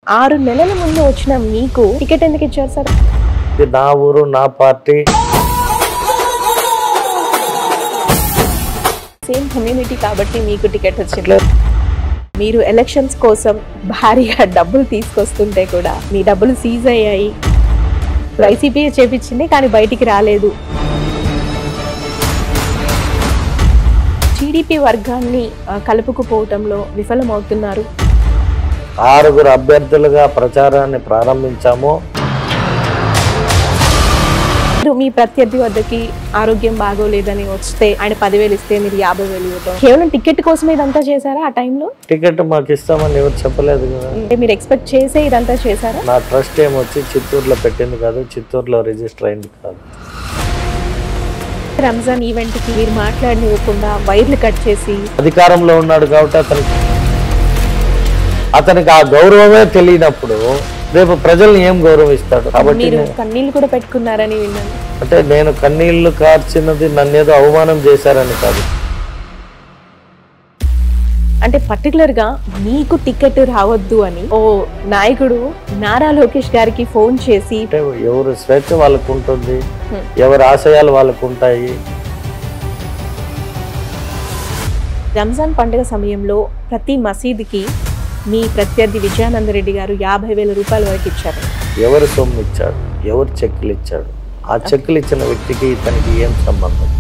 ఆరు నెలల ముందు వచ్చిన మీకు టికెట్ ఎందుకు ఇచ్చారు సార్ ఇది నా ఊరు నా పార్టీ సేమ్ కమ్యూనిటీ కాబట్టి మీకు టికెట్ వచ్చింది అట్లే మీరు ఎలక్షన్స్ కోసం భారీగా డబ్బులు తీసుకొస్తుంటే కూడా మీ డబ్బులు సీజ్ అయ్యాయి వైసీపీ చేపించింది కానీ బయటికి రాలేదు టీడీపీ వర్గాన్ని ఆ, కలుపుకుపోవటంలో విఫలమవుతున్నారు ఆరుగురు అభ్యర్థులుగా ప్రచారాన్ని ప్రారంభించాము మీరు మీ ప్రత్యర్థి వద్దకి ఆరోగ్యం బాగోలేదని వస్తే ఆయన పదివేలు ఇస్తే మీరు యాభై వేలు ఇవ్వటం కేవలం టికెట్ కోసమే ఇదంతా చేశారా ఆ టైంలో టికెట్ మాకు ఇస్తామని ఎవరు చెప్పలేదు కదా అంటే మీరు ఎక్స్పెక్ట్ చేసే ఇదంతా చేశారా నా ట్రస్ట్ ఏమొచ్చి చిత్తూరులో పెట్టింది కాదు చిత్తూరులో రిజిస్టర్ అయింది కాదు రంజాన్ ఈవెంట్ కి మీరు మాట్లాడనివ్వకుండా వైర్లు కట్ చేసి అధికారంలో ఉన్నాడు కాబట్టి అతనికి అతనికి ఆ గౌరవమే తెలియనప్పుడు రేపు ప్రజల్ని ఏం గౌరవిస్తాడు కాబట్టి మీరు నేను- కన్నీళ్ళు కూడా పెట్టుకున్నారని విన్నాను అంటే నేను కన్నీళ్లు కార్చినది నన్ను ఏదో అవమానం చేశారని కాదు అంటే పర్టికులర్ గా మీకు టికెట్ రావద్దు అని ఓ నాయకుడు నారా లోకేష్ గారికి ఫోన్ చేసి అంటే ఎవరు స్వేచ్ఛ వాళ్ళకు ఉంటుంది Hmm. ఎవరి ఆశయాలు వాళ్ళకు ఉంటాయి రంజాన్ పండుగ సమయంలో ప్రతి మసీదుకి మీ ప్రత్యర్థి విజయానంద రెడ్డి గారు యాభై వేల రూపాయల వరకు ఇచ్చారు ఎవరు సొమ్ము ఇచ్చాడు ఎవరు చెక్కులు ఇచ్చాడు ఆ చెక్కులు ఇచ్చిన వ్యక్తికి ఇతనికి ఏం సంబంధం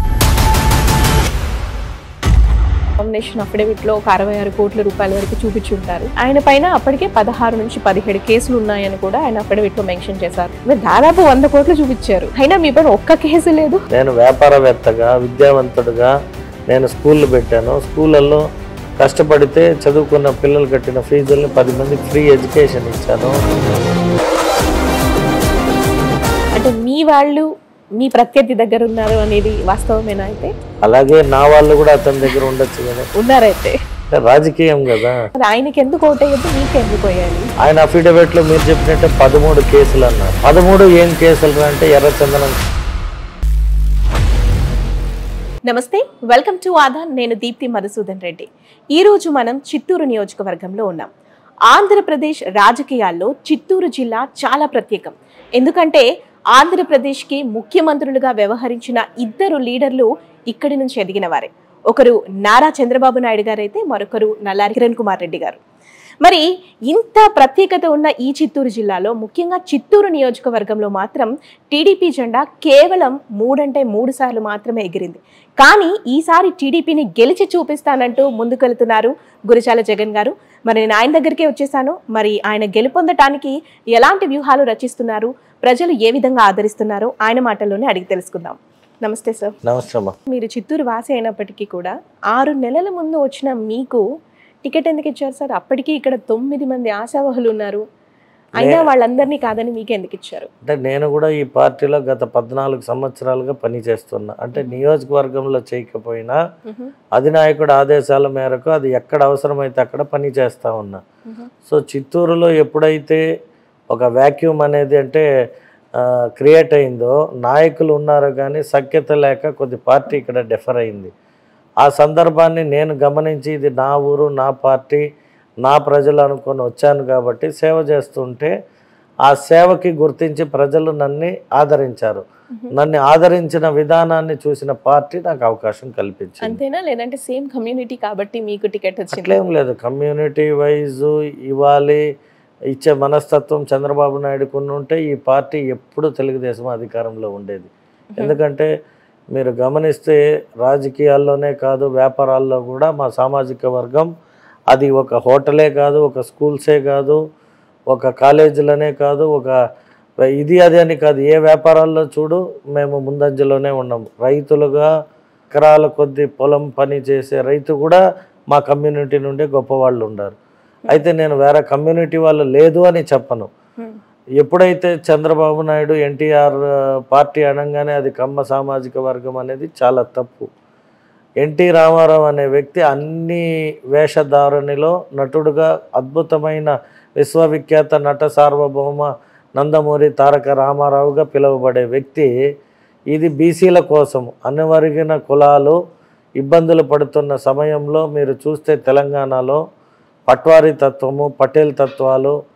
నామినేషన్ అఫిడవిట్ లో ఒక అరవై ఆరు కోట్ల రూపాయల వరకు చూపించుంటారు ఆయన పైన అప్పటికే పదహారు నుంచి పదిహేడు కేసులు ఉన్నాయని కూడా ఆయన అఫిడవిట్ లో మెన్షన్ చేశారు మీరు దాదాపు వంద కోట్లు చూపించారు అయినా మీ పైన ఒక్క కేసు లేదు నేను వ్యాపారవేత్తగా విద్యావంతుడుగా నేను స్కూళ్ళు పెట్టాను స్కూళ్ళల్లో కష్టపడితే చదువుకున్న పిల్లలు కట్టిన ఫీజుల్ని పది మందికి ఫ్రీ ఎడ్యుకేషన్ ఇచ్చాను అంటే మీ వాళ్ళు మీ ప్రత్యర్థి దగ్గర ఉన్నారు అనేది వాస్తవమేనా అయితే అలాగే నా వాళ్ళు కూడా అతని దగ్గర ఉండొచ్చు కదా ఉన్నారైతే అంటే రాజకీయం కదా మరి ఆయనకి ఎందుకు ఓటేయద్దు మీకు ఎందుకు వేయాలి ఆయన అఫిడవిట్ లో మీరు చెప్పినట్టే పదమూడు కేసులు అన్నారు పదమూడు ఏం కేసులు అంటే ఎర్రచందనం నమస్తే వెల్కమ్ టు ఆదా నేను దీప్తి మధుసూదన్ రెడ్డి ఈ రోజు మనం చిత్తూరు నియోజకవర్గంలో ఉన్నాం ఆంధ్రప్రదేశ్ రాజకీయాల్లో చిత్తూరు జిల్లా చాలా ప్రత్యేకం ఎందుకంటే ఆంధ్రప్రదేశ్కి ముఖ్యమంత్రులుగా వ్యవహరించిన ఇద్దరు లీడర్లు ఇక్కడి నుంచి ఎదిగిన వారే ఒకరు నారా చంద్రబాబు నాయుడు గారు అయితే మరొకరు నల్లారి కిరణ్ కుమార్ రెడ్డి గారు మరి ఇంత ప్రత్యేకత ఉన్న ఈ చిత్తూరు జిల్లాలో ముఖ్యంగా చిత్తూరు నియోజకవర్గంలో మాత్రం టీడీపీ జెండా కేవలం మూడంటే మూడు సార్లు మాత్రమే ఎగిరింది కానీ ఈసారి టీడీపీని గెలిచి చూపిస్తానంటూ ముందుకెళ్తున్నారు గురిచాల జగన్ గారు మరి నేను ఆయన దగ్గరికే వచ్చేసాను మరి ఆయన గెలుపొందటానికి ఎలాంటి వ్యూహాలు రచిస్తున్నారు ప్రజలు ఏ విధంగా ఆదరిస్తున్నారో ఆయన మాటల్లోనే అడిగి తెలుసుకుందాం నమస్తే సార్ నమస్కారం మీరు చిత్తూరు వాసి అయినప్పటికీ కూడా ఆరు నెలల ముందు వచ్చిన మీకు టికెట్ ఎందుకు ఇచ్చారు సార్ అప్పటికి ఇక్కడ తొమ్మిది మంది ఆశావహులు ఉన్నారు అయినా వాళ్ళందరినీ కాదని మీకు ఎందుకు ఇచ్చారు అంటే నేను కూడా ఈ పార్టీలో గత పద్నాలుగు సంవత్సరాలుగా పనిచేస్తున్నా అంటే నియోజకవర్గంలో చేయకపోయినా అధినాయకుడు ఆదేశాల మేరకు అది ఎక్కడ అవసరమైతే అక్కడ పని చేస్తా ఉన్నా సో చిత్తూరులో ఎప్పుడైతే ఒక వ్యాక్యూమ్ అనేది అంటే క్రియేట్ అయిందో నాయకులు ఉన్నారు కానీ సఖ్యత లేక కొద్ది పార్టీ ఇక్కడ డెఫర్ అయింది ఆ సందర్భాన్ని నేను గమనించి ఇది నా ఊరు నా పార్టీ నా ప్రజలు అనుకొని వచ్చాను కాబట్టి సేవ చేస్తుంటే ఆ సేవకి గుర్తించి ప్రజలు నన్ను ఆదరించారు నన్ను ఆదరించిన విధానాన్ని చూసిన పార్టీ నాకు అవకాశం కల్పించింది అంతేనా లేదంటే సేమ్ కమ్యూనిటీ కాబట్టి మీకు టికెట్ వచ్చింది అట్లేం లేదు కమ్యూనిటీ వైజ్ ఇవ్వాలి ఇచ్చే మనస్తత్వం చంద్రబాబు నాయుడుకు ఉంటే ఈ పార్టీ ఎప్పుడు తెలుగుదేశం అధికారంలో ఉండేది ఎందుకంటే మీరు గమనిస్తే రాజకీయాల్లోనే కాదు వ్యాపారాల్లో కూడా మా సామాజిక వర్గం అది ఒక హోటలే కాదు ఒక స్కూల్సే కాదు ఒక కాలేజీలనే కాదు ఒక ఇది అది అని కాదు ఏ వ్యాపారాల్లో చూడు మేము ముందంజలోనే ఉన్నాము రైతులుగా ఎకరాల కొద్ది పొలం పని చేసే రైతు కూడా మా కమ్యూనిటీ నుండే గొప్పవాళ్ళు ఉన్నారు అయితే నేను వేరే కమ్యూనిటీ వాళ్ళు లేదు అని చెప్పను Hmm. ఎప్పుడైతే చంద్రబాబు నాయుడు ఎన్టీఆర్ పార్టీ అనగానే అది కమ్మ సామాజిక వర్గం అనేది చాలా తప్పు ఎన్టీ రామారావు అనే వ్యక్తి అన్ని వేషధారణిలో నటుడుగా అద్భుతమైన విశ్వవిఖ్యాత నట సార్వభౌమ నందమూరి తారక రామారావుగా పిలువబడే వ్యక్తి ఇది బీసీల కోసం అణవరిగిన కులాలు ఇబ్బందులు పడుతున్న సమయంలో మీరు చూస్తే తెలంగాణలో పట్వారీ తత్వము పటేల్ తత్వాలు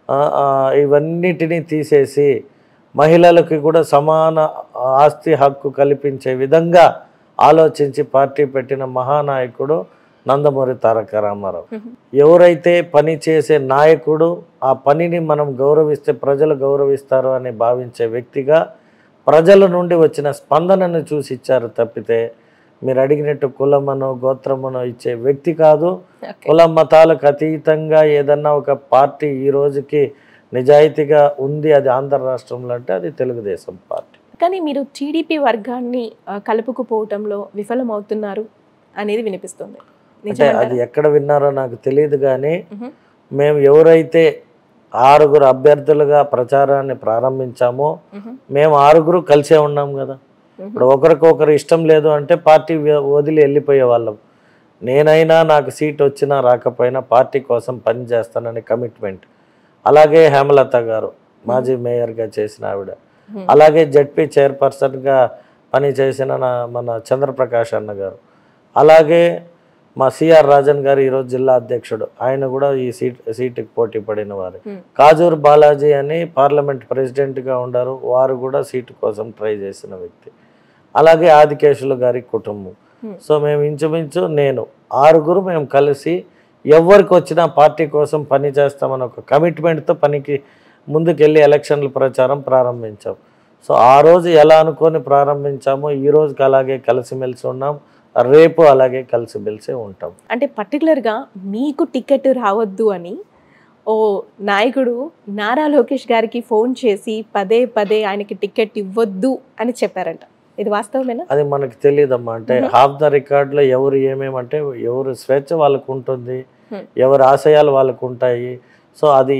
ఆ, ఆ, ఇవన్నిటినీ తీసేసి మహిళలకి కూడా సమాన ఆస్తి హక్కు కల్పించే విధంగా ఆలోచించి పార్టీ పెట్టిన మహానాయకుడు నందమూరి తారక రామారావు ఎవరైతే పని చేసే నాయకుడు ఆ పనిని మనం గౌరవిస్తే ప్రజలు గౌరవిస్తారు అని భావించే వ్యక్తిగా ప్రజల నుండి వచ్చిన స్పందనను చూసి ఇచ్చారు తప్పితే మీరు అడిగినట్టు కులమనో గోత్రమనో ఇచ్చే వ్యక్తి కాదు ఓకే కుల మతాలకు అతీతంగా ఏదన్నా ఒక పార్టీ ఈ రోజుకి నిజాయితీగా ఉంది అది ఆంధ్ర రాష్ట్రంలో అంటే అది తెలుగుదేశం పార్టీ కానీ మీరు టీడీపీ వర్గాన్ని ఆ, కలుపుకుపోవటంలో విఫలమవుతున్నారు అనేది వినిపిస్తుంది అంటే నిజమంటారా? అది ఎక్కడ విన్నారో నాకు తెలియదు కానీ మ్హూ. మేము ఎవరైతే ఆరుగురు అభ్యర్థులుగా ప్రచారాన్ని ప్రారంభించామో మ్హూ. మేము ఆరుగురు కలిసే ఉన్నాం కదా మ్హూ. ఇప్పుడు ఒకరికొకరు ఇష్టం లేదు అంటే పార్టీ వ- వదిలి వెళ్ళిపోయే వాళ్ళం నేనైనా నాకు సీట్ వచ్చినా రాకపోయినా పార్టీ కోసం పని చేస్తానని కమిట్మెంట్ అలాగే హేమలత గారు మాజీ మేయర్గా చేసిన ఆవిడ మ్మ్. అలాగే జడ్పీ చైర్పర్సన్గా పని చేసిన నా- మన చంద్రప్రకాష్ అన్న గారు అలాగే మా సిఆర్ రాజన్ గారు ఈరోజు జిల్లా అధ్యక్షుడు ఆయన కూడా ఈ సీట్ సీటుకి పోటీ పడిన వారు మ్మ్. కాజూర్ బాలాజీ అని పార్లమెంట్ ప్రెసిడెంట్గా ఉండారు వారు కూడా సీటు కోసం ట్రై చేసిన వ్యక్తి అలాగే ఆదికేశులు గారి కుటుంబం Hmm. సో మేము ఇంచుమించు నేను ఆరుగురు మేము కలిసి ఎవరికి వచ్చినా పార్టీ కోసం పని చేస్తామని ఒక కమిట్మెంట్తో పనికి ముందుకెళ్ళి ఎలక్షన్ల ప్రచారం ప్రారంభించాం సో ఆ రోజు ఎలా అనుకొని ప్రారంభించామో ఈ రోజుకి అలాగే కలిసిమెలిసి ఉన్నాం రేపు అలాగే కలిసిమెలిసి ఉంటాం అంటే పర్టికులర్గా మీకు టికెట్ రావద్దు అని ఓ నాయకుడు నారా లోకేష్ గారికి ఫోన్ చేసి పదే పదే ఆయనకి టికెట్ ఇవ్వద్దు అని చెప్పారంట ఇది వాస్తవమేనా అది మనకు తెలియదమ్మా అంటే Mhm. హాఫ్ ద రికార్డ్లో ఎవరు ఏమేమంటే ఎవరు స్వేచ్ఛ వాళ్ళకు ఉంటుంది Hmm. ఎవరి ఆశయాలు వాళ్ళకు ఉంటాయి సో అది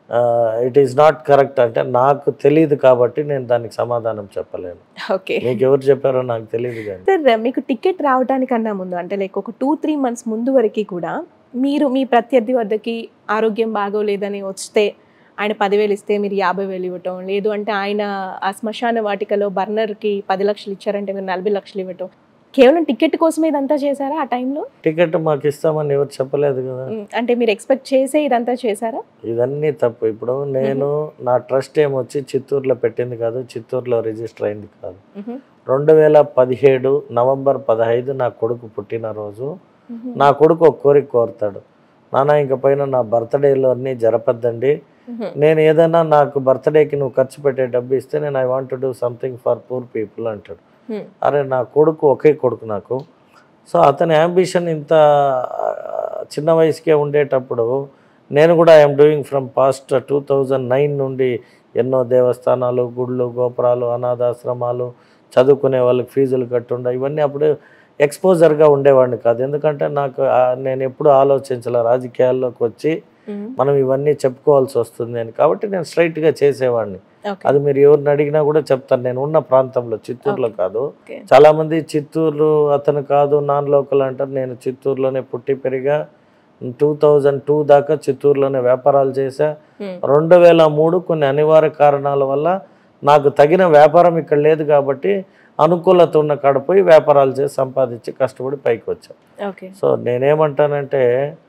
ఇట్ ఈస్ నాట్ కరెక్ట్ అంటే నాకు తెలియదు కాబట్టి నేను దానికి సమాధానం చెప్పలేను ఓకే మీకు ఎవరు చెప్పారో నాకు తెలియదు కానీ సార్ మీకు టికెట్ రావడానికన్నా ముందు అంటే లైక్ ఒక టూ త్రీ మంత్స్ ముందు వరకు కూడా మీరు మీ ప్రత్యర్థి వద్దకి ఆరోగ్యం బాగోలేదని వస్తే ఆయన పదివేలు ఇస్తే మీరు యాభై వేలు ఇవ్వటం లేదు అంటే ఆయన ఆ శ్మశాన వాటికలో బర్నర్కి పది లక్షలు ఇచ్చారంటే మీరు నలభై లక్షలు ఇవ్వటం కేవలం టికెట్ కోసమే ఇదంతా చేశారా ఆ టైంలో టికెట్ మాకు ఇస్తామని ఎవరు చెప్పలేదు కదా అంటే మీరు ఎక్స్పెక్ట్ చేసే ఇదంతా చేశారా ఇవన్నీ తప్పు ఇప్పుడు నేను నా ట్రస్ట్ ఏమొచ్చి చిత్తూరులో పెట్టింది కాదు చిత్తూరులో రిజిస్టర్ అయింది కాదు రెండు వేల పదిహేడు నవంబర్ పదహైదు నా కొడుకు పుట్టినరోజు నా కొడుకు ఒక కోరిక కోరుతాడు నాన్న ఇంక పైన నా బర్త్డేలో అన్నీ జరపద్దండి నేను ఏదైనా నాకు బర్త్డేకి నువ్వు ఖర్చు పెట్టే డబ్బు ఇస్తే నేను I want do something for poor people అంటాడు అరే నా కొడుకు ఒకే కొడుకు నాకు సో అతని అంబిషన్ ఇంత ఆ, చిన్న వయసుకే ఉండేటప్పుడు నేను కూడా I'm doing from past two thousand nine నుండి ఎన్నో దేవస్థానాలు గుళ్ళు గోపురాలు అనాథాశ్రమాలు చదువుకునే వాళ్ళకి ఫీజులు కట్టుండ ఇవన్నీ అప్పుడు ఎక్స్పోజర్గా ఉండేవాడిని కాదు ఎందుకంటే నాకు ఆ, నేను ఎప్పుడు ఆలోచించాల రాజకీయాల్లోకి వచ్చి మనం ఇవన్నీ చెప్పుకోవాల్సి వస్తుంది అని కాబట్టి నేను స్ట్రైట్గా చేసేవాడిని అది మీరు ఎవరిని అడిగినా కూడా చెప్తాను నేను ఉన్న ప్రాంతంలో చిత్తూరులో Okay. కాదు Okay. చాలా మంది చిత్తూరు అతను కాదు నాన్ లోకల్ అంటారు నేను చిత్తూరులోనే పుట్టి పెరిగా టూ థౌజండ్ టూ దాకా చిత్తూరులోనే వ్యాపారాలు చేశా రెండు వేల మూడు కొన్ని అనివార్య కారణాల వల్ల నాకు తగిన వ్యాపారం ఇక్కడ లేదు కాబట్టి అనుకూలత ఉన్న కాడ పోయి వ్యాపారాలు చేసి సంపాదించి కష్టపడి పైకి వచ్చా ఓకే సో నేనేమంటానంటే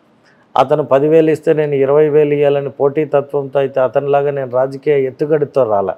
అతను పదివేలు ఇస్తే నేను ఇరవై వేలు ఇవ్వాలని పోటీ తత్వంతో అయితే అతనిలాగా నేను రాజకీయ ఎత్తుగడితో రాలా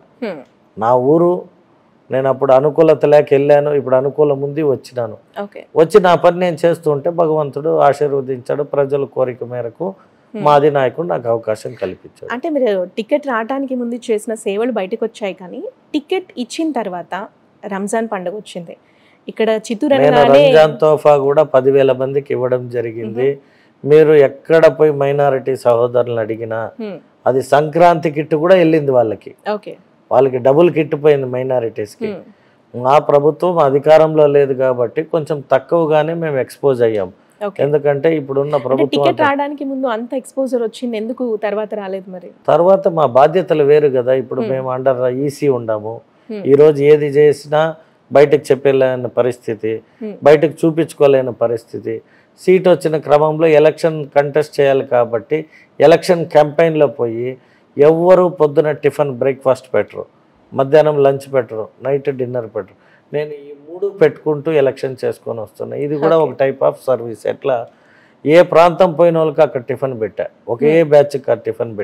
నా ఊరు నేను అప్పుడు అనుకూలత లేక వెళ్ళాను ఇప్పుడు అనుకూలం ఉంది వచ్చినాను ఓకే వచ్చి నా పని నేను చేస్తూ ఉంటే భగవంతుడు ఆశీర్వదించాడు ప్రజల కోరిక మేరకు మాది నాయకుడు నాకు అవకాశం కల్పించాడు అంటే మీరు టికెట్ రావడానికి ముందు చేసిన సేవలు బయటకు వచ్చాయి కానీ టికెట్ ఇచ్చిన తర్వాత రంజాన్ పండుగ వచ్చింది ఇక్కడ చిత్తూరు నేను అనగానే రంజాన్ తోఫా కూడా పదివేల మందికి ఇవ్వడం జరిగింది మీరు ఎక్కడ పోయి మైనారిటీ సహోదరులను అడిగినా హ్మ్. అది సంక్రాంతి కిట్ కూడా వెళ్ళింది వాళ్ళకి ఓకే వాళ్ళకి డబుల్ కిట్ పోయింది మైనారిటీస్కి హ్మ్. మా ప్రభుత్వం అధికారంలో లేదు కాబట్టి కొంచెం తక్కువగానే మేము ఎక్స్పోజ్ అయ్యాం ఓకే ఎందుకంటే ఇప్పుడున్న అంటే ప్రభుత్వం టికెట్ అంతా- రావడానికి ముందు అంత ఎక్స్పోజర్ వచ్చింది ఎందుకు తర్వాత రాలేదు మరి తర్వాత మా బాధ్యతలు వేరు కదా ఇప్పుడు Hmm. మేము అండర్ ఈసీ ఉండాము Hmm. ఈరోజు ఏది చేసినా బయటకు చెప్పలేని పరిస్థితి Hmm. బయటకు చూపించుకోలేని పరిస్థితి సీట్ వచ్చిన క్రమంలో ఎలక్షన్ కంటెస్ట్ చేయాలి కాబట్టి ఎలక్షన్ క్యాంపెయిన్లో పోయి ఎవ్వరూ పొద్దున టిఫిన్ బ్రేక్ఫాస్ట్ పెట్టరు మధ్యాహ్నం లంచ్ పెట్టరు నైట్ డిన్నర్ పెట్టరు నేను ఈ మూడు పెట్టుకుంటూ ఎలక్షన్ చేసుకొని వస్తున్నా ఇది కూడా ఒక టైప్ ఆఫ్ సర్వీస్ ఎట్లా ఏ ప్రాంతం పోయిన వాళ్ళకి అక్కడ టిఫిన్ పెట్టా ఒకే బ్యాచ్కి ఆ టిఫిన్ పెట్టింది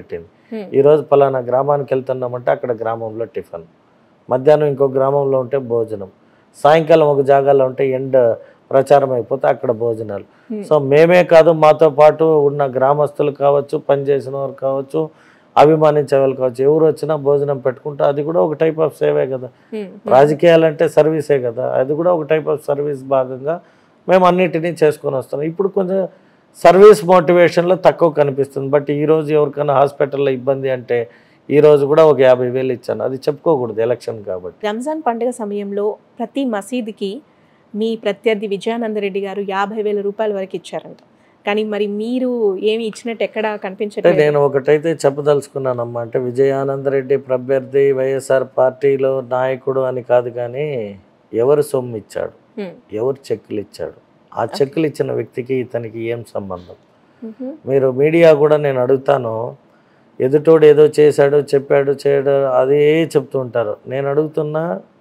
హ్మ్. ఈరోజు పలానా గ్రామానికి వెళ్తున్నామంటే అక్కడ గ్రామంలో టిఫిన్ మధ్యాహ్నం ఇంకో గ్రామంలో ఉంటే భోజనం సాయంకాలం ఒక జాగాలో ఉంటే ఎండ్ ప్రచారం అయిపోతే అక్కడ భోజనాలు Hmm. సో మేమే కాదు మాతో పాటు ఉన్న గ్రామస్తులు కావచ్చు పనిచేసిన వారు కావచ్చు అభిమానించే వాళ్ళు కావచ్చు ఎవరు వచ్చినా భోజనం పెట్టుకుంటే అది కూడా ఒక టైప్ ఆఫ్ సేవే కదా హ్మ్. రాజకీయాలంటే సర్వీసే కదా అది కూడా ఒక టైప్ ఆఫ్ సర్వీస్ భాగంగా మేము అన్నిటినీ చేసుకొని వస్తున్నాం ఇప్పుడు కొంచెం సర్వీస్ మోటివేషన్లో తక్కువ కనిపిస్తుంది బట్ ఈ రోజు ఎవరికైనా హాస్పిటల్లో ఇబ్బంది అంటే ఈ రోజు కూడా ఒక యాభై వేలు ఇచ్చాను అది చెప్పుకోకూడదు ఎలక్షన్ కాబట్టి రంజాన్ పండుగ సమయంలో ప్రతి మసీదుకి మీ ప్రత్యర్థి విజయానంద రెడ్డి గారు యాభై వేల రూపాయల వరకు ఇచ్చారంట కానీ మరి మీరు ఏమి ఇచ్చినట్టు ఎక్కడా అంటే కనిపించట్లేదు నేను ఒకటైతే చెప్పదలుచుకున్నానమ్మా అంటే విజయానందరెడ్డి ప్రత్యర్థి వైఎస్ఆర్ పార్టీలో నాయకుడు అని కాదు కానీ ఎవరు సొమ్ము ఇచ్చాడు హ్మ్. ఎవరు చెక్కులు ఇచ్చాడు ఆ చెక్కులు ఇచ్చిన వ్యక్తికి ఇతనికి ఏం సంబంధం మ్హూ. మీరు మీడియా కూడా నేను అడుగుతాను ఎదుటోడు ఏదో చేశాడు చెప్పాడు చేయడు అదే చెప్తూ ఉంటారు నేను అడుగుతున్నా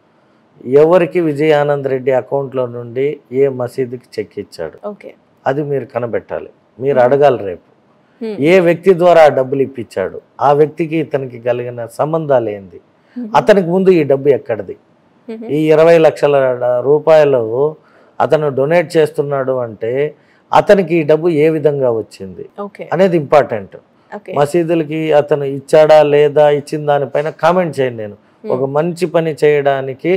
ఎవరికి విజయానంద్ రెడ్డి అకౌంట్లో నుండి ఏ మసీదుకి చెక్ ఇచ్చాడు ఓకే అది మీరు కనబెట్టాలి మీరు అడగాలి రేపు హ్మ్. ఏ వ్యక్తి ద్వారా ఆ డబ్బులు ఇప్పించాడు ఆ వ్యక్తికి ఇతనికి కలిగిన సంబంధాలు ఏంది మ్హూ. అతనికి ముందు ఈ డబ్బు ఎక్కడిది మ్హూ. ఈ ఇరవై లక్షల రూపాయలు అతను డొనేట్ చేస్తున్నాడు అంటే అతనికి ఈ డబ్బు ఏ విధంగా వచ్చింది ఓకే అనేది ఇంపార్టెంట్ ఓకే మసీదులకి అతను ఇచ్చాడా లేదా ఇచ్చిన దానిపైన కామెంట్ చేయండి నేను ఒక మంచి పని చేయడానికి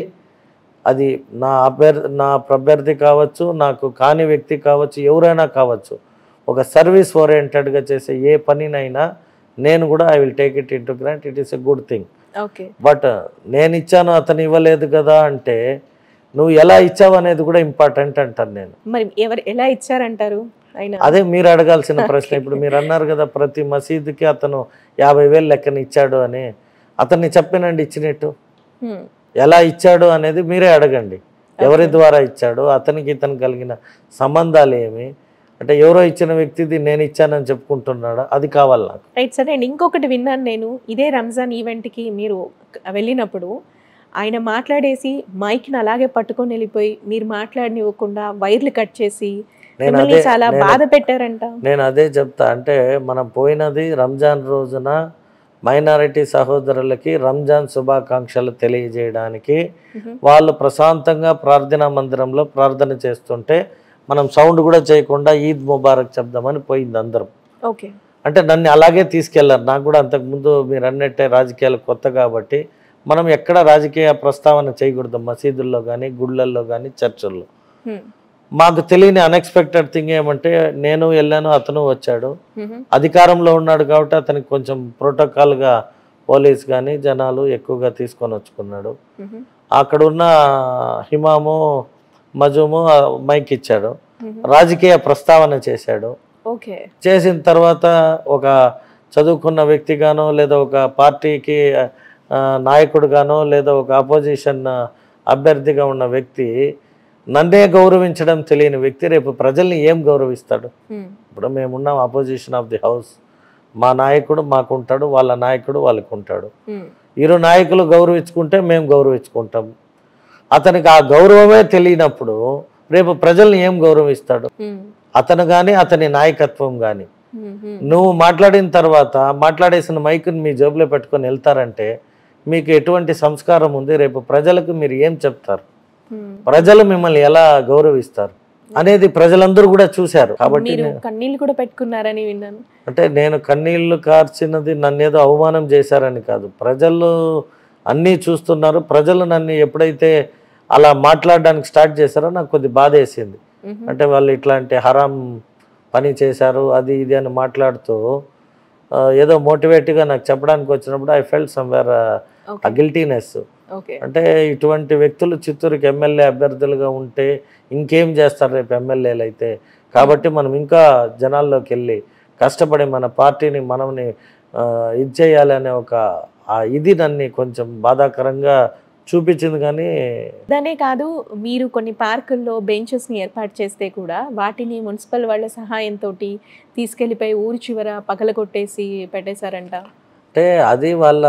అది నా అభ్యర్థి నా ప్రభ్యర్థి కావచ్చు నాకు కాని వ్యక్తి కావచ్చు ఎవరైనా కావచ్చు ఒక సర్వీస్ ఓరియంటెడ్గా చేసే ఏ పనినైనా నేను కూడా I will take it into grant it is a good thing okay but నేను ఇచ్చాను అతను ఇవ్వలేదు కదా అంటే నువ్వు ఎలా ఇచ్చావు అనేది కూడా ఇంపార్టెంట్ అంటాను నేను మరి ఎవరు ఎలా ఇచ్చారంటారు ఆయన అదే మీరు అడగాల్సిన ప్రశ్న ఇప్పుడు మీరు అన్నారు కదా ప్రతి మసీదుకి అతను యాభై వేలు లెక్కన ఇచ్చాడు అని అతన్ని చెప్పినండి ఇచ్చినట్టు హ్మ్. ఎలా ఇచ్చాడు అనేది మీరే అడగండి ఎవరి ద్వారా ఇచ్చాడు అతనికి ఇతను కలిగిన సంబంధాలు ఏమి అంటే ఎవరో ఇచ్చిన వ్యక్తిది నేను ఇచ్చానని చెప్పుకుంటున్నాడా అది కావాలి నాకు రైట్ సరే అండి ఇంకొకటి విన్నాను నేను ఇదే రంజాన్ ఈవెంట్కి మీరు వెళ్ళినప్పుడు ఆయన మాట్లాడేసి మైక్ని అలాగే పట్టుకొని వెళ్ళిపోయి మీరు మాట్లాడనివ్వకుండా వైర్లు కట్ చేసి నేను మిమ్మల్ని అదే చాలా నేను- బాధ పెట్టారంట నేను అదే చెప్తా అంటే మనం పోయినది రంజాన్ రోజున మైనారిటీ సహోదరులకి రంజాన్ శుభాకాంక్షలు తెలియజేయడానికి మ్హూ. వాళ్ళు ప్రశాంతంగా ప్రార్థనా మందిరంలో ప్రార్థన చేస్తుంటే మనం సౌండ్ కూడా చేయకుండా ఈద్ ముబారక్ చెప్దామని పోయింది అందరం ఓకే అంటే నన్ను అలాగే తీసుకెళ్లారు నాకు కూడా అంతకుముందు మీరు అన్నట్టే రాజకీయాలు కొత్త కాబట్టి మనం ఎక్కడ రాజకీయ ప్రస్తావన చేయకూడదు మసీదుల్లో కానీ గుళ్ళల్లో కానీ చర్చల్లో హ్మ్. మాకు తెలియని అన్ఎక్స్పెక్టెడ్ థింగ్ ఏమంటే నేను వెళ్ళాను అతను వచ్చాడు మ్హూ. అధికారంలో ఉన్నాడు కాబట్టి అతనికి కొంచెం ప్రోటోకాల్గా పోలీస్ కానీ జనాలు ఎక్కువగా తీసుకొని వచ్చుకున్నాడు మ్హూ. అక్కడ ఉన్న హిమాము మజుము ఆ మైక్ ఇచ్చాడు మ్హూ. రాజకీయ ప్రస్తావన చేశాడు ఓకే చేసిన తర్వాత ఒక చదువుకున్న వ్యక్తిగానో లేదా ఒక పార్టీకి ఆ, నాయకుడుగానో లేదా ఒక అపోజిషన్ అభ్యర్థిగా ఉన్న వ్యక్తి నన్నే గౌరవించడం తెలియని వ్యక్తి రేపు ప్రజల్ని ఏం గౌరవిస్తాడు హ్మ్. ఇప్పుడు మేమున్నాం అపోజిషన్ ఆఫ్ ది హౌస్ మా నాయకుడు మాకుంటాడు వాళ్ళ నాయకుడు వాళ్ళకు ఉంటాడు హ్మ్. ఇరు నాయకులు గౌరవించుకుంటే మేము గౌరవించుకుంటాం అతనికి ఆ గౌరవమే తెలియనప్పుడు రేపు ప్రజల్ని ఏం గౌరవిస్తాడు హ్మ్. అతను కానీ అతని నాయకత్వం కానీ హ్మ్. హ్మ్. నువ్వు మాట్లాడిన తర్వాత మాట్లాడేసిన మైకుని మీ జేబులో పెట్టుకొని వెళ్తారంటే మీకు ఎటువంటి సంస్కారం ఉంది రేపు ప్రజలకు మీరు ఏం చెప్తారు హ్మ్. ప్రజలు మిమ్మల్ని ఎలా గౌరవిస్తారు అనేది ప్రజలందరూ కూడా చూశారు కాబట్టి మీరు నేను- కన్నీళ్ళు కూడా పెట్టుకున్నారని విన్నాను అంటే నేను కన్నీళ్లు కార్చినది నన్ను ఏదో అవమానం చేశారని కాదు ప్రజలు అన్నీ చూస్తున్నారు ప్రజలు నన్ను ఎప్పుడైతే అలా మాట్లాడడానికి స్టార్ట్ చేశారో నాకు కొద్ది బాధ వేసింది మ్హూ. అంటే వాళ్ళు ఇట్లాంటి హరాం పని చేశారు అది ఇది అని మాట్లాడుతూ ఆ, ఏదో మోటివేట్గా నాకు చెప్పడానికి వచ్చినప్పుడు I felt somewhere okay guiltiness okay అంటే ఇటువంటి వ్యక్తులు చిత్తూరుకి ఎమ్మెల్యే అభ్యర్థులుగా ఉంటే ఇంకేం చేస్తారు రేపు ఎమ్మెల్యేలు అయితే కాబట్టి మనం ఇంకా జనాల్లోకి వెళ్ళి కష్టపడి మన పార్టీని మనల్ని ఆ, ఇది చేయాలి అనే ఒక ఆ ఇది నన్ను కొంచెం బాధాకరంగా చూపించింది కానీ అదనే కాదు మీరు కొన్ని పార్కుల్లో బెంచెస్ని ఏర్పాటు చేస్తే కూడా వాటిని మున్సిపల్ వాళ్ళ సహాయంతో తీసుకెళ్ళిపోయి ఊరి చివర పగలగొట్టేసి పెట్టేశారంట అంటే అది వాళ్ళ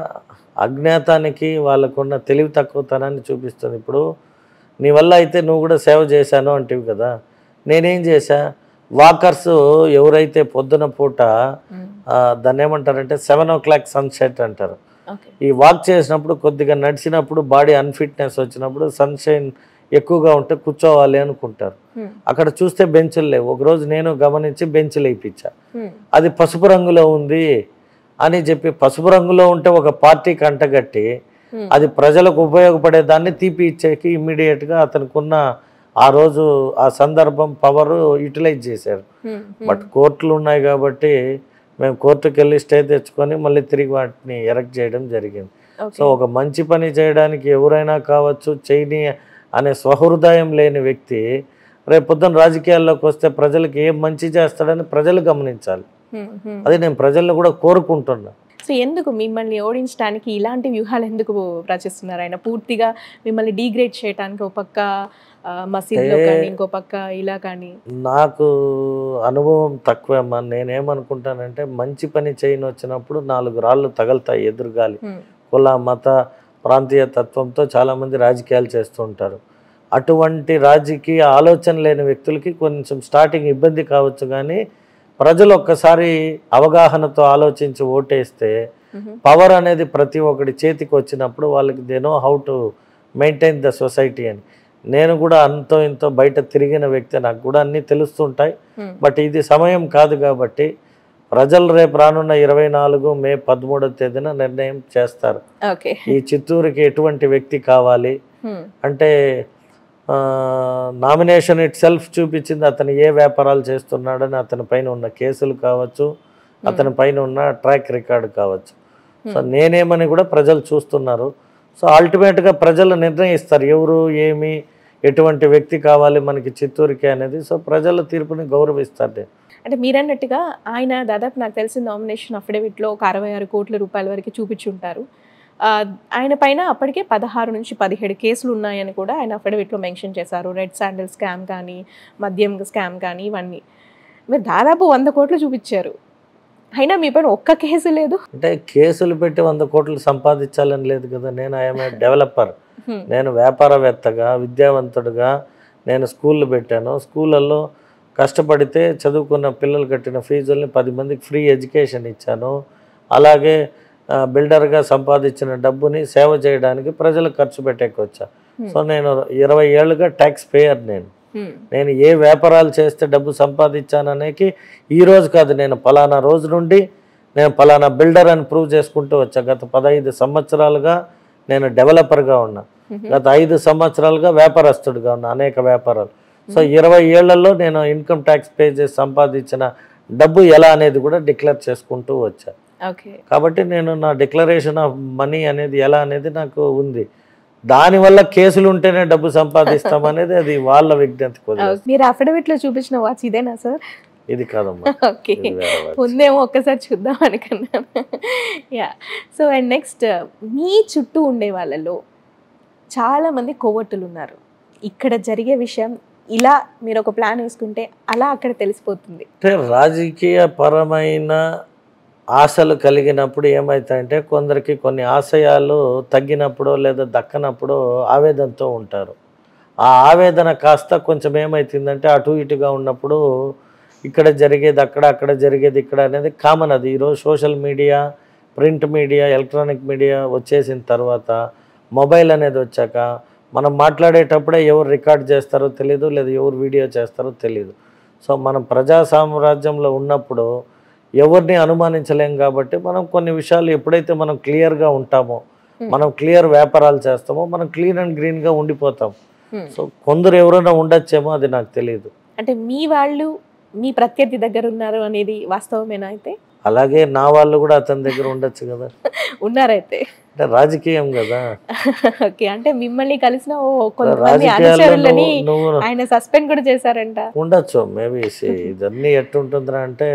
అజ్ఞాతానికి వాళ్ళకున్న తెలివి తక్కువతనాన్ని చూపిస్తుంది ఇప్పుడు నీ వల్ల అయితే నువ్వు కూడా సేవ చేశాను అంటివి కదా నేనేం చేశా వాకర్స్ ఎవరైతే పొద్దున పూట ఆ, దాన్ని ఏమంటారంటే సెవెన్ ఓ క్లాక్ సన్సెట్ అంటారు ఓకే ఈ వాక్ చేసినప్పుడు కొద్దిగా నడిచినప్పుడు బాడీ అన్ఫిట్నెస్ వచ్చినప్పుడు సన్షైన్ ఎక్కువగా ఉంటే కూర్చోవాలి అనుకుంటారు అక్కడ చూస్తే బెంచులు లేవు ఒకరోజు నేను గమనించి బెంచులు వేయించా అది పసుపు రంగులో ఉంది అని చెప్పి పసుపు రంగులో ఉంటే ఒక పార్టీకి అంటగట్టి అది ప్రజలకు ఉపయోగపడే దాన్ని తీపి ఇచ్చేకి ఇమ్మీడియట్గా అతనికి ఉన్న ఆ రోజు ఆ సందర్భం పవర్ యూటిలైజ్ చేశారు బట్ కోర్టులు ఉన్నాయి కాబట్టి మేము కోర్టుకి వెళ్ళి స్టే తెచ్చుకొని మళ్ళీ తిరిగి వాటిని ఎరెక్ట్ చేయడం జరిగింది సో ఒక మంచి పని చేయడానికి ఎవరైనా కావచ్చు చేయని అనే స్వహృదయం లేని వ్యక్తి రేపు పొద్దున్న రాజకీయాల్లోకి వస్తే ప్రజలకు ఏం మంచి చేస్తాడని ప్రజలు గమనించాలి అది నేను ప్రజలను కూడా కోరుకుంటున్నా సో ఎందుకు మిమ్మల్ని ఓడించడానికి ఇలాంటి వ్యూహాలు ఎందుకు రచిస్తున్నారు ఆయన పూర్తిగా మిమ్మల్ని డీగ్రేడ్ చేయడానికి ఒక పక్క ఆ, మసీదులో అంటే- కానీ ఇంకో పక్క ఇలా కానీ నాకు అనుభవం తక్కువే అమ్మా నేనేమనుకుంటానంటే మంచి పని చేయని వచ్చినప్పుడు నాలుగు రాళ్ళు తగలుతాయి ఎదురుగాలి హ్మ్. కుల మత ప్రాంతీయ తత్వంతో చాలామంది రాజకీయాలు చేస్తూ ఉంటారు అటువంటి రాజకీయ ఆలోచన లేని వ్యక్తులకి కొంచెం స్టార్టింగ్ ఇబ్బంది కావచ్చు కానీ ప్రజలు ఒక్కసారి అవగాహనతో ఆలోచించి ఓటేస్తే మ్మ్. పవర్ అనేది ప్రతి ఒక్కడి చేతికి వచ్చినప్పుడు వాళ్ళకి they know how to maintain the society అని నేను కూడా అంతో ఇంతో బయట తిరిగిన వ్యక్తి నాకు కూడా అన్నీ తెలుస్తుంటాయి హ్మ్. బట్ ఇది సమయం కాదు కాబట్టి ప్రజలు రేపు రానున్న ఇరవై నాలుగు మే పదమూడవ తేదీన నిర్ణయం చేస్తారు ఓకే ఈ చిత్తూరుకి ఎటువంటి వ్యక్తి కావాలి హ్మ్. అంటే నామినేషన్ ఇట్ సెల్ఫ్ చూపించింది అతను ఏ వ్యాపారాలు చేస్తున్నాడని అతని పైన ఉన్న కేసులు కావచ్చు అతని పైన ఉన్న ట్రాక్ రికార్డు కావచ్చు సో నేనేమని కూడా ప్రజలు చూస్తున్నారు సో అల్టిమేట్గా ప్రజలు నిర్ణయిస్తారు ఎవరు ఏమి ఎటువంటి వ్యక్తి కావాలి మనకి చిత్తూరుకి అనేది సో ప్రజల తీర్పుని గౌరవిస్తారు నేను అంటే మీరన్నట్టుగా ఆయన దాదాపు నాకు తెలిసిన నామినేషన్ అఫిడవిట్లో ఒక అరవై ఆరు కోట్ల రూపాయల వరకు చూపించుంటారు ఆ, ఆయన పైన అప్పటికే పదహారు నుంచి పదిహేడు కేసులు ఉన్నాయని కూడా ఆయన అఫిడవిట్లో మెన్షన్ చేశారు రెడ్ శాండిల్ స్కామ్ కానీ మద్యం స్కామ్ కానీ ఇవన్నీ మీరు దాదాపు వంద కోట్లు చూపించారు అయినా మీ పైన ఒక్క కేసు లేదు అంటే కేసులు పెట్టి వంద కోట్లు సంపాదించాలని లేదు కదా నేను ఐఎమ్ డెవలపర్ హ్మ్. నేను వ్యాపారవేత్తగా విద్యావంతుడిగా నేను స్కూళ్ళు పెట్టాను స్కూళ్ళల్లో కష్టపడితే చదువుకున్న పిల్లలు కట్టిన ఫీజుల్ని పది మందికి ఫ్రీ ఎడ్యుకేషన్ ఇచ్చాను అలాగే ఆ, బిల్డర్గా సంపాదించిన డబ్బుని సేవ చేయడానికి ప్రజలకు ఖర్చు పెట్టేకొచ్చా Hmm. సో నేను ఇరవై ఏళ్ళుగా ట్యాక్స్ పేయర్ నేను హ్మ్. నేను ఏ వ్యాపారాలు చేస్తే డబ్బు సంపాదించాననేకి ఈ రోజు కాదు నేను పలానా రోజు నుండి నేను పలానా బిల్డర్ అని ప్రూవ్ చేసుకుంటూ వచ్చా గత పదహైదు సంవత్సరాలుగా నేను డెవలపర్గా ఉన్నా మ్మ్. గత ఐదు సంవత్సరాలుగా వ్యాపారస్తుడిగా ఉన్నా అనేక వ్యాపారాలు సో ఇరవై ఏళ్లలో నేను ఇన్కమ్ ట్యాక్స్ పే చేసి సంపాదించిన డబ్బు ఎలా అనేది కూడా డిక్లేర్ చేసుకుంటూ వచ్చా ఓకే కాబట్టి నేను నా డిక్లరేషన్ ఆఫ్ మనీ అనేది ఎలా అనేది నాకు ఉంది దానివల్ల కేసులు ఉంటేనే డబ్బు సంపాదిస్తాం అనేది అది వాళ్ళ విజ్ఞతకు వదిలేస్తాం. మీరు అఫిడవిట్లో చూపించిన వాచ్ ఇదేనా సార్ ఇది కాదమ్మా ఓకే ఇది వేరే watch. ఉందేమో ఒక్కసారి చూద్దాం అనుకున్నాను యా సో అండ్ నెక్స్ట్ మీ చుట్టూ ఉండే వాళ్ళలో చాలా మంది కొవ్వొట్టులు ఉన్నారు ఇక్కడ జరిగే విషయం ఇలా మీరు ఒక ప్లాన్ వేసుకుంటే అలా అక్కడ తెలిసిపోతుంది అంటే రాజకీయ పరమైన ఆశలు కలిగినప్పుడు ఏమవుతాయంటే కొందరికి కొన్ని ఆశయాలు తగ్గినప్పుడు లేదా దక్కనప్పుడు ఆవేదనతో ఉంటారు ఆ ఆవేదన కాస్త కొంచెం ఏమవుతుందంటే అటు ఇటుగా ఉన్నప్పుడు ఇక్కడ జరిగేది అక్కడ అక్కడ జరిగేది ఇక్కడ అనేది కామన్ అది ఈరోజు social media print media electronic media వచ్చేసిన తర్వాత మొబైల్ అనేది వచ్చాక మనం మాట్లాడేటప్పుడే ఎవరు రికార్డ్ చేస్తారో తెలియదు లేదా ఎవరు వీడియో చేస్తారో తెలియదు సో మనం ప్రజా సామ్రాజ్యంలో ఉన్నప్పుడు ఎవరిని అనుమానించలేం కాబట్టి మనం కొన్ని విషయాలు ఎప్పుడైతే మనం క్లియర్గా ఉంటామో Hmm. మనం క్లియర్ వ్యాపారాలు చేస్తామో మనం క్లీన్ అండ్ గ్రీన్గా ఉండిపోతాం Hmm. సో కొందరు ఎవరైనా ఉండొచ్చేమో అది నాకు తెలియదు అంటే మీ వాళ్ళు మీ ప్రత్యర్థి దగ్గర ఉన్నారు అనేది వాస్తవమేనా అయితే అలాగే నా వాళ్ళు కూడా అతని దగ్గర ఉండొచ్చు కదా ఉన్నారైతే అంటే రాజకీయం కదా ఓకే అంటే మిమ్మల్ని కలిసిన ఓ కొంతమంది రాజకీయాల్లో అనుచరులని నువ్వు నువ్వు ఆయన సస్పెండ్ కూడా చేశారంట ఉండొచ్చు మేబీ ఇదన్నీ ఎట్టుంటుందిరా అంటే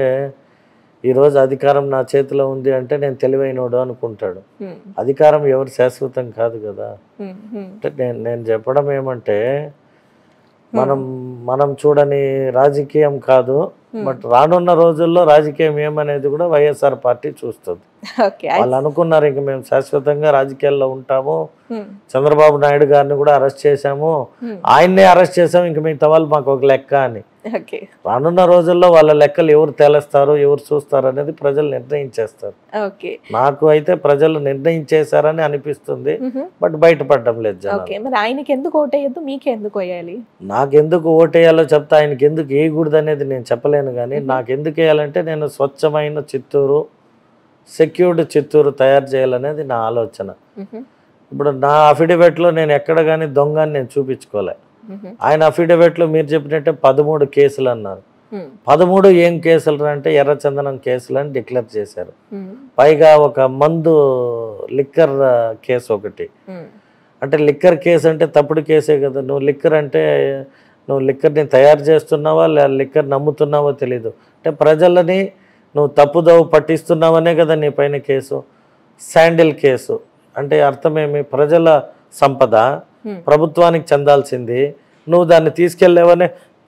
ఈరోజు అధికారం నా చేతిలో ఉంది అంటే నేను తెలివైనోడు అనుకుంటాడు హ్మ్. అధికారం ఎవరు శాశ్వతం కాదు కదా హ్మ్. హ్మ్. అంటే నేను నేను చెప్పడం ఏమంటే మనం మనం చూడని రాజకీయం కాదు బట్ రానున్న రోజుల్లో రాజకీయం ఏమనేది కూడా వైఎస్ఆర్ పార్టీ చూస్తుంది ఓకే వాళ్ళు అనుకున్నారు ఇంక మేము శాశ్వతంగా రాజకీయాల్లో ఉంటాము Hmm. చంద్రబాబు నాయుడు గారిని కూడా అరెస్ట్ చేశాము Hmm. ఆయన్నే అరెస్ట్ చేసాము ఇంక మిగతా వాళ్ళు మాకు ఒక లెక్క అని ఓకే రానున్న రోజుల్లో వాళ్ళ లెక్కలు ఎవరు తేలేస్తారు ఎవరు చూస్తారు అనేది ప్రజలు నిర్ణయించేస్తారు ఓకే నాకు అయితే ప్రజలు నిర్ణయించేశారని అనిపిస్తుంది మ్హూ. బట్ బయటపడడం లేదు జనాలు ఓకే మరి ఆయనకి ఎందుకు ఓటేయద్దు మీకు ఎందుకు వేయాలి నాకెందుకు ఓటేయాలో చెప్తా ఆయనకి ఎందుకు వేయకూడదు అనేది నేను చెప్పలేను కానీ నాకు ఎందుకు వేయాలంటే నేను స్వచ్ఛమైన చిత్తూరు సెక్యూర్డ్ చిత్తూరు తయారు చేయాలనేది నా ఆలోచన మ్హూ. ఇప్పుడు నా అఫిడవిట్లో నేను ఎక్కడ కానీ దొంగ అని నేను చూపించుకోలే మ్హూ. ఆయన అఫిడవిట్లో మీరు చెప్పినట్టే పదమూడు కేసులు అన్నారు మ్. పదమూడు ఏం కేసులు అంటే ఎర్రచందనం కేసులు అని డిక్లేర్ చేశారు మ్. పైగా ఒక మందు లిక్కర్ కేసు ఒకటి మ్. అంటే లిక్కర్ కేసు అంటే తప్పుడు కేసే కదా నువ్వు లిక్కర్ అంటే నువ్వు లిక్కర్ని తయారు చేస్తున్నావా లేదా లిక్కర్ నమ్ముతున్నావో తెలీదు అంటే ప్రజలని నువ్వు తప్పుదోవ పట్టిస్తున్నావనే కదా నీ పైన కేసు శాండిల్ కేసు అంటే అర్థమేమి ప్రజల సంపద Hmm. ప్రభుత్వానికి చెందాల్సింది నువ్వు దాన్ని తీసుకెళ్ళేవనే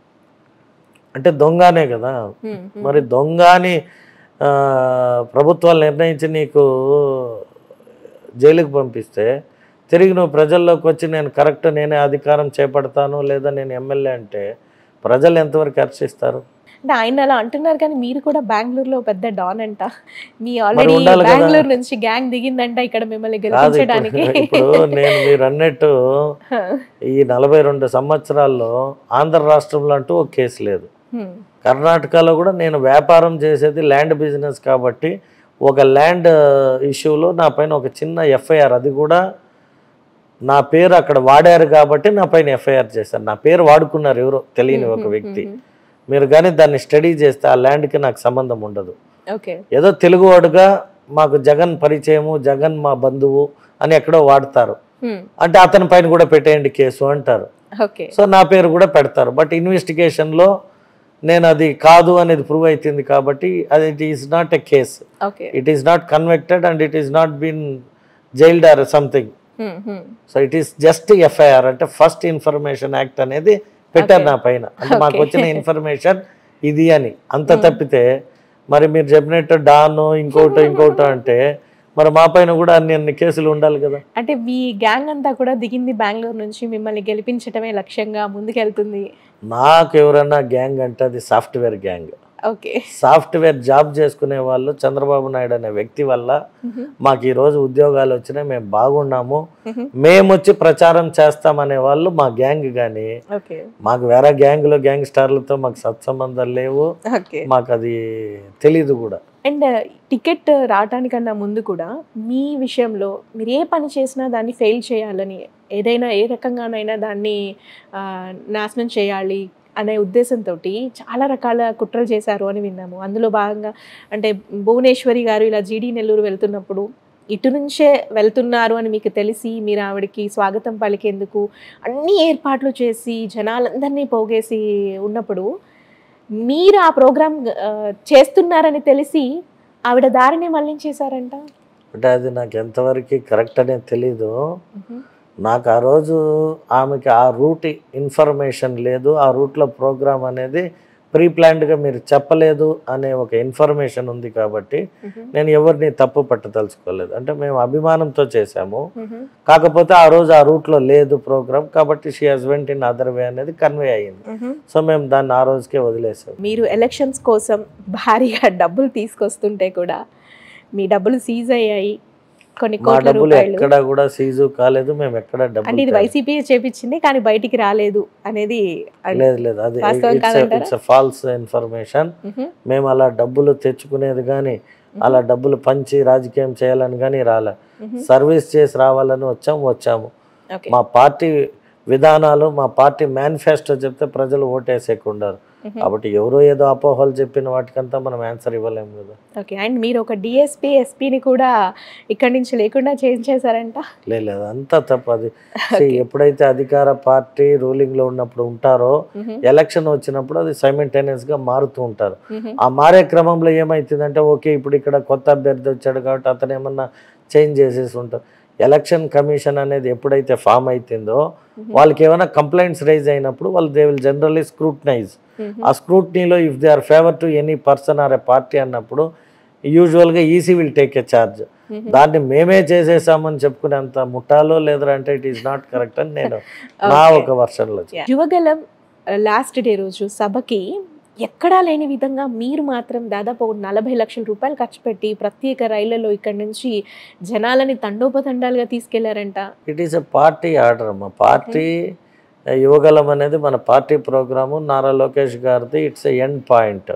అంటే దొంగనే కదా మ్. మ్. మరి దొంగ అని ఆ, ప్రభుత్వాలు నిర్ణయించి నీకు జైలుకి పంపిస్తే తిరిగి నువ్వు ప్రజల్లోకి వచ్చి నేను కరెక్ట్ నేనే అధికారం చేపడతాను లేదా నేను ఎమ్మెల్యే అంటే ప్రజలు ఎంతవరకు హర్షిస్తారు అంటే ఆయన అలా అంటున్నారు కానీ మీరు కూడా బెంగళూరులో పెద్ద డాన్ అంట మీ ఆల్రెడీ ఉండాలి కదా. బెంగళూరు నుంచి గ్యాంగ్ దిగిందంట ఇక్కడ మిమ్మల్ని కాదు ఇప్పుడు గెలిపించడానికి ఇప్పుడు నేను మీరు అన్నట్టు ఈ నలభై రెండు సంవత్సరాల్లో ఆంధ్ర రాష్ట్రంలో అంటూ ఒక కేసు లేదు హ్మ్. కర్ణాటకలో కూడా నేను వ్యాపారం చేసేది ల్యాండ్ బిజినెస్ కాబట్టి ఒక ల్యాండ్ ఇష్యూలో నా పైన ఒక చిన్న ఎఫ్ఐఆర్ అది కూడా నా పేరు అక్కడ వాడారు కాబట్టి నా పైన ఎఫ్ఐఆర్ చేశారు నా పేరు వాడుకున్నారు ఎవరో తెలియని ఒక వ్యక్తి హ్మ్. మీరు కానీ దాన్ని స్టడీ చేస్తే ఆ ల్యాండ్కి నాకు సంబంధం ఉండదు ఓకే ఏదో తెలుగువాడుగా మాకు జగన్ పరిచయము జగన్ మా బంధువు అని ఎక్కడో వాడతారు హ్మ్. అంటే అతని పైన కూడా పెట్టేయండి కేసు అంటారు ఓకే సో నా పేరు కూడా పెడతారు బట్ ఇన్వెస్టిగేషన్లో నేను అది కాదు అనేది ప్రూవ్ అవుతుంది కాబట్టి అది it is not a case okay it is not convicted and it is not been jailed or something hmm. Hmm. So it is just FIR అంటే ఫస్ట్ ఇన్ఫర్మేషన్ యాక్ట్ అనేది పెట్టారు Okay. నా పైన అంటే మాకు Okay. వచ్చిన ఇన్ఫర్మేషన్ ఇది అని అంత తప్పితే మరి మీరు చెప్పినట్టు డాను ఇంకోటో ఇంకోటో అంటే మరి మా పైన కూడా అన్ని అన్ని కేసులు ఉండాలి కదా అంటే మీ గ్యాంగ్ అంతా కూడా దిగింది బెంగళూరు నుంచి మిమ్మల్ని గెలిపించడమే లక్ష్యంగా ముందుకెళ్తుంది నాకు ఎవరన్నా గ్యాంగ్ అంటే అది software gang okay software job చేసుకునే వాళ్ళు చంద్రబాబు నాయుడు అనే వ్యక్తి వల్ల మాకు ఈ రోజు ఉద్యోగాలు వచ్చినాయి మేము బాగున్నాము మేము వచ్చి ప్రచారం చేస్తామనే వాళ్ళు మా గ్యాంగ్ కానీ ఓకే మాకు వేరే గ్యాంగ్లో గ్యాంగ్ స్టార్లతో మాకు సత్సంబంధాలు లేవు ఓకే మాకు అది తెలీదు కూడా అండ్ టికెట్ రావటానికన్నా ముందు కూడా మీ విషయంలో మీరు ఏ పని చేసినా దాన్ని ఫెయిల్ చేయాలని ఏదైనా ఏ రకంగానైనా దాన్ని ఆ, నాశనం చేయాలి అనే ఉద్దేశంతో చాలా రకాల కుట్రలు చేశారు అని విన్నాము అందులో భాగంగా అంటే భువనేశ్వరి గారు ఇలా జీడీ నెల్లూరు వెళ్తున్నప్పుడు ఇటు నుంచే వెళ్తున్నారు అని మీకు తెలిసి మీరు ఆవిడకి స్వాగతం పలికేందుకు అన్ని ఏర్పాట్లు చేసి జనాలందరినీ పోగేసి ఉన్నప్పుడు మీరు ఆ ప్రోగ్రామ్ ఆ, చేస్తున్నారని తెలిసి ఆవిడ దారిని మళ్ళించేశారంట అంటే అది నాకు ఎంతవరకు కరెక్ట్ అనేది తెలీదు నాకు ఆ రోజు ఆమెకి ఆ రూట్ ఇన్ఫర్మేషన్ లేదు ఆ రూట్లో ప్రోగ్రామ్ అనేది ప్రీ ప్లాన్డ్గా మీరు చెప్పలేదు అనే ఒక ఇన్ఫర్మేషన్ ఉంది కాబట్టి నేను ఎవరిని తప్పు పట్టదలుచుకోలేదు అంటే మేము అభిమానంతో చేశాము కాకపోతే ఆ రోజు ఆ రూట్లో లేదు ప్రోగ్రామ్ కాబట్టి she husband in other way అనేది కన్వే అయ్యింది సో మేము దాన్ని ఆ రోజుకే వదిలేసాం మీరు ఎలక్షన్స్ కోసం భారీగా డబ్బులు తీసుకొస్తుంటే కూడా మీ డబ్బులు సీజ్ అయ్యాయి కొన్ని మా కోట్ల డబ్బులు రూపాయలు ఎక్కడ కూడా సీజు కాలేదు మేము ఎక్కడ అంటే ఇది డబ్బులు వైసీపీ చేపించింది కానీ బయటికి రాలేదు అనేది అది- లేదు లేదు అది వాస్తవం కాదంటారా? ఇట్స్ ఫాల్స్ ఇన్ఫర్మేషన్ మ్హూ. మేము అలా డబ్బులు తెచ్చుకునేది కానీ అలా డబ్బులు పంచి రాజకీయం చేయాలని కానీ రాలే మ్హూ. సర్వీస్ చేసి రావాలని వచ్చాము వచ్చాము ఓకే మా పార్టీ విధానాలు మా పార్టీ మేనిఫెస్టో చెప్తే ప్రజలు ఓటేసేకుండారు మ్హూ. కాబట్టి ఎవరో ఏదో అపోహలు చెప్పిన వాటికంతా మనం ఆన్సర్ ఇవ్వలేము కదా ఓకే అండ్ మీరు ఒక డిఎస్పీ ఎస్పీని కూడా ఇక్కడి నుంచి లేకుండా చేంజ్ చేశారంట లే- లేదు అంతా తప్పు అది See, ఎప్పుడైతే అధికార పార్టీ రూలింగ్ లో ఉన్నప్పుడు ఉంటారో మ్హూ. ఎలక్షన్ వచ్చినప్పుడు అది సైమెంటేనియస్ గా మారుతూ ఉంటారు మ్హూ. ఆ మారే క్రమంలో ఏమవుతుందంటే ఓకే ఇప్పుడు ఇక్కడ కొత్త అభ్యర్థి వచ్చాడు కాబట్టి అతను ఏమన్నా చేంజ్ చేసేసి ఉంటారు ఎలక్షన్ కమిషన్ అనేది ఎప్పుడైతే ఫామ్ అవుతుందో వాళ్ళకి ఏమైనా కంప్లైంట్స్ రైజ్ అయినప్పుడు వాళ్ళు దే విల్ జనరలీ స్క్రూటనైజ్ ఆ స్క్రూటనీలో if they are favour to any person or a party అన్నప్పుడు యూజువల్గా EC will take a charge దాన్ని మేమే చేసేసామని చెప్పుకునేంత ముఠాలో లేదరా అంటే ఇట్ ఈస్ నాట్ కరెక్ట్ అని నేను నా Okay. ఒక వర్షన్లో Yeah. యువగలం లాస్ట్ డే రోజు సభకి ఎక్కడా లేని విధంగా మీరు మాత్రం దాదాపు ఒక నలభై లక్షల రూపాయలు ఖర్చు పెట్టి ప్రత్యేక రైళ్లలో ఇక్కడ నుంచి జనాలని తండోపతండాలుగా తీసుకెళ్లారంట it is a party order అమ్మ పార్టీ యువగలం అనేది మన పార్టీ ప్రోగ్రాము నారా లోకేష్ గారిది ఇట్స్ ఎ ఎండ్ పాయింట్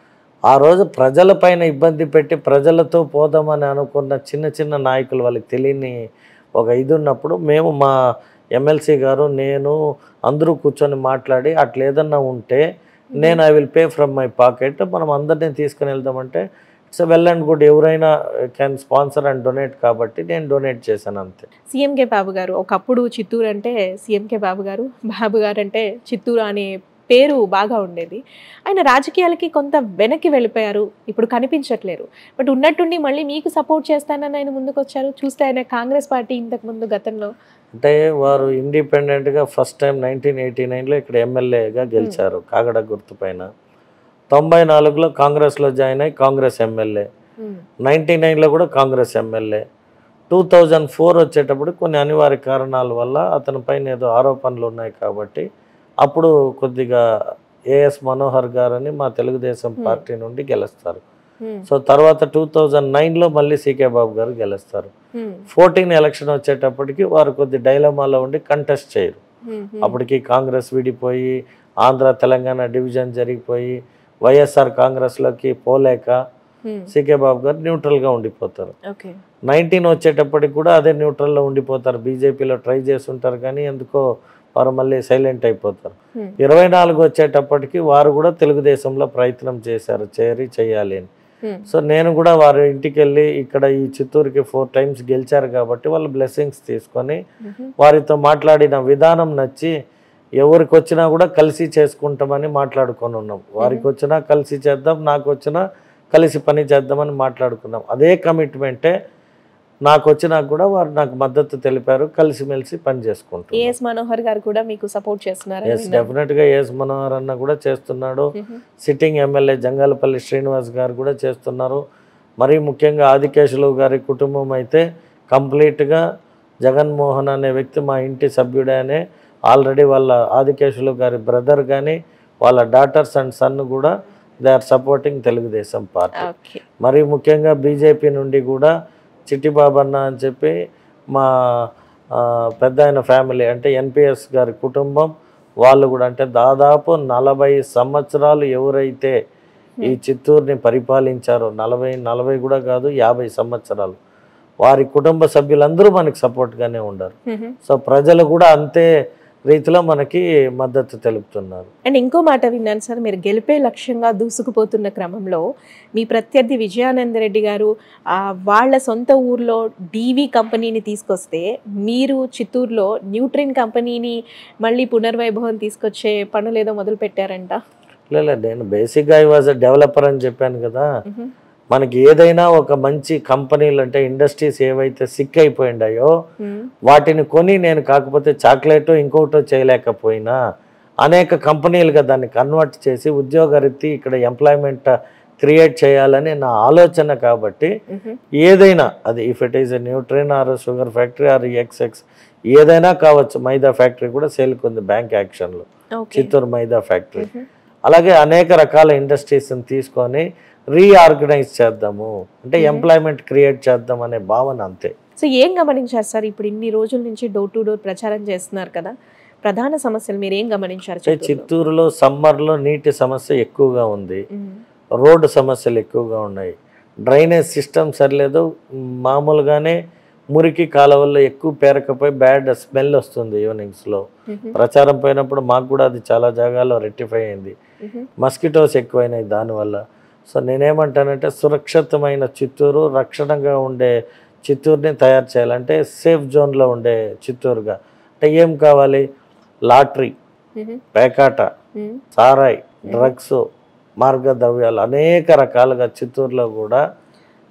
ఆ రోజు ప్రజలపైన ఇబ్బంది పెట్టి ప్రజలతో పోదామని అనుకున్న చిన్న చిన్న నాయకులు వాళ్ళకి తెలియని ఒక ఇది ఉన్నప్పుడు మేము మా ఎమ్మెల్సీ గారు నేను అందరూ కూర్చొని మాట్లాడి అట్లా ఏదన్నా ఉంటే నేను I will pay from my pocket మనం అందరినీ తీసుకుని వెళ్దామంటే ఇట్స్ వెల్ అండ్ గుడ్ ఎవరైనా క్యాన్ స్పాన్సర్ అండ్ డొనేట్ కాబట్టి నేను డొనేట్ చేశాను అంతే సీఎంకే బాబు గారు ఒకప్పుడు చిత్తూరు అంటే సీఎంకే బాబు గారు బాబు గారు అంటే చిత్తూరు అనే పేరు బాగా ఉండేది ఆయన రాజకీయాలకి కొంత వెనక్కి వెళ్ళిపోయారు ఇప్పుడు కనిపించట్లేరు బట్ ఉన్నట్టుండి మళ్ళీ మీకు సపోర్ట్ చేస్తానని ఆయన ముందుకు వచ్చారు చూస్తే ఆయన కాంగ్రెస్ పార్టీ ఇంతకు ముందు గతంలో అంటే వారు ఇండిపెండెంట్గా ఫస్ట్ టైం నైన్టీన్ ఎయిటీ నైన్లో ఇక్కడ ఎమ్మెల్యేగా గెలిచారు కాగడ గుర్తు పైన తొంభై నాలుగులో కాంగ్రెస్లో జాయిన్ అయ్యి కాంగ్రెస్ ఎమ్మెల్యే నైంటీ నైన్లో కూడా Congress MLA two thousand four వచ్చేటప్పుడు కొన్ని అనివార్య కారణాల వల్ల అతని పైన ఏదో ఆరోపణలు ఉన్నాయి కాబట్టి అప్పుడు కొద్దిగా ఏఎస్ మనోహర్ గారని మా తెలుగుదేశం Hmm. పార్టీ నుండి గెలుస్తారు సో తర్వాత టూ థౌజండ్ నైన్లో మళ్ళీ సీకే బాబు గారు గెలుస్తారు ఫోర్టీన్ ఎలక్షన్ వచ్చేటప్పటికి వారు కొద్ది డైలమాలో ఉండి కంటెస్ట్ చేయరు అప్పటికి కాంగ్రెస్ విడిపోయి ఆంధ్ర తెలంగాణ డివిజన్ జరిగిపోయి వైఎస్ఆర్ కాంగ్రెస్లోకి పోలేక సీకే బాబు గారు న్యూట్రల్గా ఉండిపోతారు ఓకే నైన్టీన్ వచ్చేటప్పటికి కూడా అదే న్యూట్రల్లో ఉండిపోతారు బీజేపీలో ట్రై చేస్తుంటారు కానీ ఎందుకో వారు మళ్ళీ సైలెంట్ అయిపోతారు ఇరవై నాలుగు వచ్చేటప్పటికి వారు కూడా తెలుగుదేశంలో ప్రయత్నం చేశారు చేరి చేయాలి అని సో నేను కూడా వారి ఇంటికి వెళ్ళి ఇక్కడ ఈ చిత్తూరుకి ఫోర్ టైమ్స్ గెలిచారు కాబట్టి వాళ్ళు బ్లెస్సింగ్స్ తీసుకొని వారితో మాట్లాడిన విధానం నచ్చి ఎవరికి వచ్చినా కూడా కలిసి చేసుకుంటామని మాట్లాడుకొని ఉన్నాం వారికి వచ్చినా కలిసి చేద్దాం నాకు వచ్చినా కలిసి పని చేద్దామని మాట్లాడుకున్నాం అదే కమిట్మెంటే నాకు వచ్చినా కూడా వారు నాకు మద్దతు తెలిపారు కలిసిమెలిసి పని చేసుకుంటాం ఏఎస్ మనోహర్ గారు కూడా మీకు సపోర్ట్ చేస్తున్నారు ఎస్ డెఫినెట్గా ఎస్ మనోహర్ అన్న కూడా చేస్తున్నాడు సిట్టింగ్ ఎమ్మెల్యే జంగాలపల్లి శ్రీనివాస్ గారు కూడా చేస్తున్నారు మరీ ముఖ్యంగా ఆదికేశులు గారి కుటుంబం అయితే కంప్లీట్గా జగన్మోహన్ అనే వ్యక్తి మా ఇంటి సభ్యుడే అనే ఆల్రెడీ వాళ్ళ ఆదికేశులు గారి బ్రదర్ కానీ వాళ్ళ డాటర్స్ అండ్ సన్ కూడా they are supporting Telugu Desam party okay మరీ ముఖ్యంగా బీజేపీ నుండి కూడా చిట్టిబాబు అన్న అని చెప్పి మా ఆ, పెద్ద ఆయన ఫ్యామిలీ అంటే ఎన్పిఎస్ గారి కుటుంబం వాళ్ళు కూడా అంటే దాదాపు నలభై సంవత్సరాలు ఎవరైతే ఈ చిత్తూరుని పరిపాలించారో నలభై నలభై కూడా కాదు యాభై సంవత్సరాలు వారి కుటుంబ సభ్యులందరూ మనకి సపోర్ట్గానే ఉండరు సో ప్రజలు కూడా అంతే రీతిలో మనకి మద్దతు తెలుపుతున్నారు అండ్ ఇంకో మాట విన్నాను సార్ మీరు గెలిపే లక్ష్యంగా దూసుకుపోతున్న క్రమంలో మీ ప్రత్యర్థి విజయానంద రెడ్డి గారు ఆ, వాళ్ళ సొంత ఊర్లో డీవీ కంపెనీని తీసుకొస్తే మీరు చిత్తూరులో న్యూట్రిన్ కంపెనీని మళ్ళీ పునర్వైభవం తీసుకొచ్చే పనులు ఏదో మొదలు పెట్టారంట లేదు నేను బేసిక్గా ఐ వాజ్ డెవలపర్ అని చెప్పాను కదా మ్హూ. మనకి ఏదైనా ఒక మంచి కంపెనీలు అంటే ఇండస్ట్రీస్ ఏవైతే సిక్ అయిపోయిండాయో మ్. వాటిని కొని నేను కాకపోతే చాక్లెట్ ఇంకొకటో చేయలేకపోయినా అనేక కంపెనీలుగా దాన్ని కన్వర్ట్ చేసి ఉద్యోగరీతి ఇక్కడ ఎంప్లాయ్మెంట్ క్రియేట్ చేయాలని నా ఆలోచన కాబట్టి మ్హూ. ఏదైనా అది if it is a Nutrine or sugar factory or XX ఏదైనా కావచ్చు మైదా ఫ్యాక్టరీ కూడా సేల్కి ఉంది బ్యాంక్ యాక్షన్లో ఓకే చిత్తూరు మైదా ఫ్యాక్టరీ మ్హూ. అలాగే అనేక రకాల ఇండస్ట్రీస్ని తీసుకొని రీఆర్గనైజ్ చేద్దాము అంటే Mhm. ఎంప్లాయ్మెంట్ క్రియేట్ చేద్దాం అనే భావన అంతే సో ఏం గమనించారు సార్ ఇప్పుడు ఇన్ని రోజుల నుంచి డోర్ టు డోర్ ప్రచారం చేస్తున్నారు కదా ప్రధాన సమస్యలు మీరు ఏం గమనించారు అంటే చిత్తూరులో? చిత్తూరులో సమ్మర్లో నీటి సమస్య ఎక్కువగా ఉంది మ్. రోడ్డు సమస్యలు ఎక్కువగా ఉన్నాయి డ్రైనేజ్ సిస్టమ్ సరిలేదు మామూలుగానే మురికి కాలువల్లో ఎక్కువ పేరకపోయి బ్యాడ్ స్మెల్ వస్తుంది ఈవినింగ్స్లో మ్హూ. ప్రచారం పోయినప్పుడు మాకు కూడా అది చాలా జాగాలో రెక్టిఫై అయింది మ్హూ. మస్కిటోస్ ఎక్కువైనాయి దానివల్ల సో నేనేమంటానంటే సురక్షితమైన చిత్తూరు రక్షణగా ఉండే చిత్తూరుని తయారు చేయాలంటే సేఫ్ జోన్లో ఉండే చిత్తూరుగా అంటే ఏం కావాలి లాటరీ మ్హూ. పేకాట మ్. సారాయి డ్రగ్స్ మార్గద్రవ్యాలు అనేక రకాలుగా చిత్తూరులో కూడా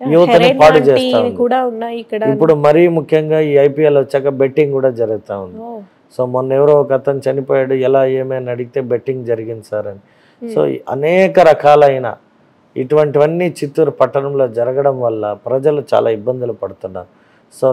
యువతని హెరెన్ పాడు లాంటివి చేస్తా ఉంది. కూడా ఉన్నాయి ఇక్కడ ఇప్పుడు మరీ ముఖ్యంగా ఈ ఐపీఎల్ వచ్చాక బెట్టింగ్ కూడా జరుగుతూ ఉంది ఓ, సో మొన్న ఎవరో ఒక అతను చనిపోయాడు ఎలా ఏమైనా అడిగితే బెట్టింగ్ జరిగింది సార్ అని సో ఈ అనేక రకాలైన ఇటువంటివన్నీ చిత్తూరు పట్టణంలో జరగడం వల్ల ప్రజలు చాలా ఇబ్బందులు పడుతున్నారు సో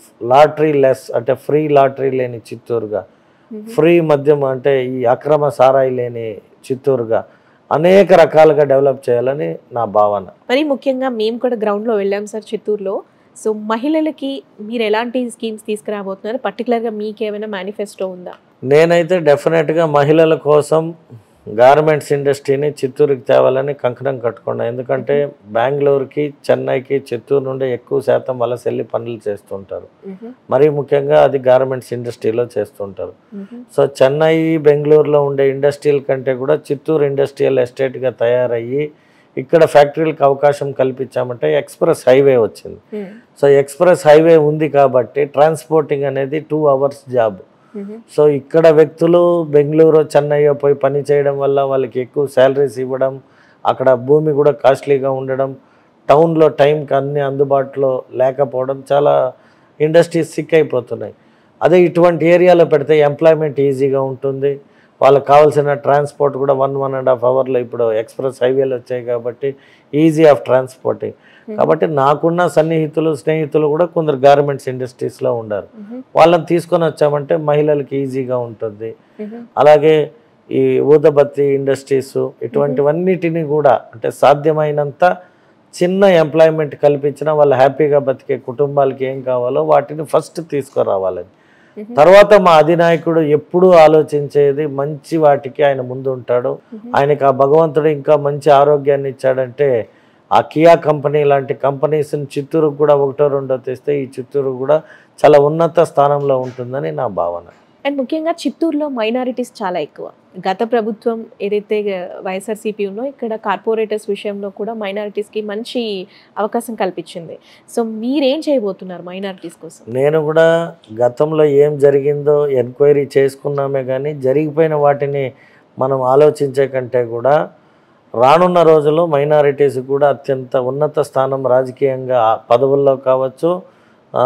లాటరీ లెస్ అంటే ఫ్రీ లాటరీ లేని చిత్తూరుగా ఫ్రీ మద్యం అంటే ఈ అక్రమ సారాయి లేని చిత్తూరుగా అనేక రకాలుగా డెవలప్ చేయాలని నా భావన మరి ముఖ్యంగా మేము కూడా గ్రౌండ్ లో వెళ్ళాం సార్ చిత్తూరులో సో మహిళలకి మీరు ఎలాంటి స్కీమ్స్ తీసుకురాబోతున్నారు పర్టికులర్ గా మీకు ఏమైనా మేనిఫెస్టో ఉందా నేనైతే డెఫినెట్గా మహిళల కోసం గార్మెంట్స్ ఇండస్ట్రీని చిత్తూరుకి తేవాలని కంకణం కట్టుకున్నా ఎందుకంటే బెంగళూరుకి చెన్నైకి చిత్తూరు నుండి ఎక్కువ శాతం వలస వెళ్ళి పనులు చేస్తుంటారు మరీ ముఖ్యంగా అది గార్మెంట్స్ ఇండస్ట్రీలో చేస్తుంటారు సో చెన్నై బెంగళూరులో ఉండే ఇండస్ట్రీల కంటే కూడా చిత్తూరు ఇండస్ట్రియల్ ఎస్టేట్గా తయారయ్యి ఇక్కడ ఫ్యాక్టరీలకు అవకాశం కల్పించామంటే ఎక్స్ప్రెస్ హైవే వచ్చింది సో ఎక్స్ప్రెస్ హైవే ఉంది కాబట్టి ట్రాన్స్పోర్టింగ్ అనేది టూ అవర్స్ జాబ్ సో ఇక్కడ వ్యక్తులు బెంగళూరు చెన్నై పోయి పని చేయడం వల్ల వాళ్ళకి ఎక్కువ శాలరీస్ ఇవ్వడం అక్కడ భూమి కూడా కాస్ట్లీగా ఉండడం టౌన్లో టైంకి అన్ని అందుబాటులో లేకపోవడం చాలా ఇండస్ట్రీస్ సిక్ అయిపోతున్నాయి అదే ఇటువంటి ఏరియాలో పెడితే ఎంప్లాయ్మెంట్ ఈజీగా ఉంటుంది వాళ్ళకి కావాల్సిన ట్రాన్స్పోర్ట్ కూడా వన్ వన్ అండ్ హాఫ్ అవర్లో ఇప్పుడు ఎక్స్ప్రెస్ హైవేలు వచ్చాయి కాబట్టి ఈజీ ఆఫ్ ట్రాన్స్పోర్టింగ్ కాబట్టి నాకున్న సన్నిహితులు స్నేహితులు కూడా కొందరు గార్మెంట్స్ ఇండస్ట్రీస్లో ఉండారు వాళ్ళని తీసుకొని వచ్చామంటే మహిళలకి ఈజీగా ఉంటుంది అలాగే ఈ ఊదబత్తి ఇండస్ట్రీస్ ఇటువంటివన్నిటిని కూడా అంటే సాధ్యమైనంత చిన్న ఎంప్లాయ్మెంట్ కల్పించినా వాళ్ళు హ్యాపీగా బతికే కుటుంబాలకి ఏం కావాలో వాటిని ఫస్ట్ తీసుకురావాలని తర్వాత మా అధినాయకుడు ఎప్పుడూ ఆలోచించేది మంచి వాటికి ఆయన ముందు ఉంటాడు ఆయనకి ఆ భగవంతుడు ఇంకా మంచి ఆరోగ్యాన్ని ఇచ్చాడంటే ఆ కియా కంపెనీ లాంటి కంపెనీస్ని చిత్తూరుకు కూడా ఒకటో రెండో తెస్తే ఈ చిత్తూరు కూడా చాలా ఉన్నత స్థానంలో ఉంటుందని నా భావన అండ్ ముఖ్యంగా చిత్తూరులో మైనారిటీస్ చాలా ఎక్కువ గత ప్రభుత్వం ఏదైతే వైఎస్ఆర్సీపీ ఉందో ఇక్కడ కార్పొరేటర్స్ విషయంలో కూడా మైనారిటీస్కి మంచి అవకాశం కల్పించింది సో మీరేం చేయబోతున్నారు మైనారిటీస్ కోసం నేను కూడా గతంలో ఏం జరిగిందో ఎంక్వైరీ చేసుకున్నామే కానీ జరిగిపోయిన వాటిని మనం ఆలోచించే కంటే కూడా రానున్న రోజుల్లో మైనారిటీస్ కూడా అత్యంత ఉన్నత స్థానం రాజకీయంగా ఆ పదవుల్లో కావచ్చు ఆ,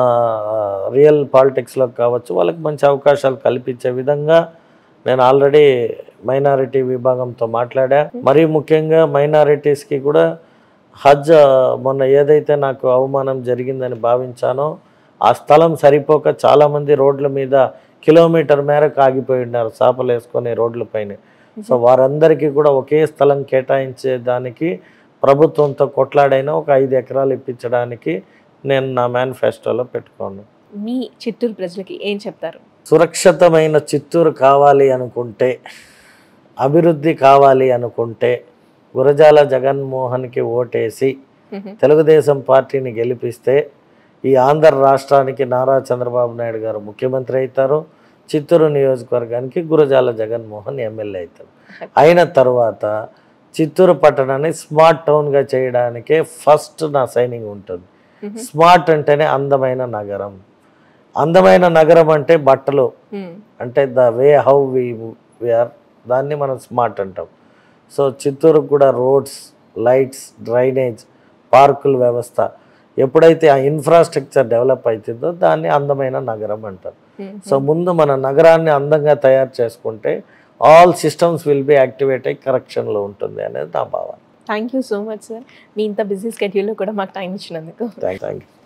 రియల్ పాలిటిక్స్లో కావచ్చు వాళ్ళకి మంచి అవకాశాలు కల్పించే విధంగా నేను ఆల్రెడీ మైనారిటీ విభాగంతో మాట్లాడా మరీ ముఖ్యంగా మైనారిటీస్కి కూడా హజ్ మొన్న ఏదైతే నాకు అవమానం జరిగిందని భావించానో ఆ స్థలం సరిపోక చాలామంది రోడ్ల మీద కిలోమీటర్ మేరకు ఆగిపోయి ఉన్నారు చేపలు వేసుకొని రోడ్లపైన సో వారందరికీ కూడా ఒకే స్థలం కేటాయించే దానికి ప్రభుత్వంతో కొట్లాడైనా ఒక ఐదు ఎకరాలు ఇప్పించడానికి నేను నా మేనిఫెస్టోలో పెట్టుకోను మీ చిత్తూరు ప్రజలకి ఏం చెప్తారు సురక్షితమైన చిత్తూరు కావాలి అనుకుంటే అభివృద్ధి కావాలి అనుకుంటే గురజాల జగన్మోహన్కి ఓటేసి తెలుగుదేశం పార్టీని గెలిపిస్తే ఈ ఆంధ్ర రాష్ట్రానికి నారా చంద్రబాబు నాయుడు గారు ముఖ్యమంత్రి అవుతారు చిత్తూరు నియోజకవర్గానికి గురజాల జగన్మోహన్ ఎమ్మెల్యే అవుతారు అయిన తర్వాత చిత్తూరు పట్టణాన్ని స్మార్ట్ టౌన్గా చేయడానికే ఫస్ట్ నా సైనింగ్ ఉంటుంది స్మార్ట్ అంటేనే అందమైన నగరం అందమైన నగరం అంటే బట్టలు అంటే the way how we we're దాన్ని మనం స్మార్ట్ అంటాం సో చిత్తూరుకు కూడా రోడ్స్ లైట్స్ డ్రైనేజ్ పార్కుల వ్యవస్థ ఎప్పుడైతే ఆ ఇన్ఫ్రాస్ట్రక్చర్ డెవలప్ అవుతుందో దాన్ని అందమైన నగరం అంటారు సో ముందు మన నగరాన్ని అందంగా తయారు చేసుకుంటే all systems will be activate అయ్యి కరెక్షన్లో ఉంటుంది అనేది నా భావన thank you so much sir మీ ఇంత బిజీ స్కెడ్యూల్లో కూడా మాకు టైం ఇచ్చినందుకు థ్యాంక్ థ్యాంక్ యూ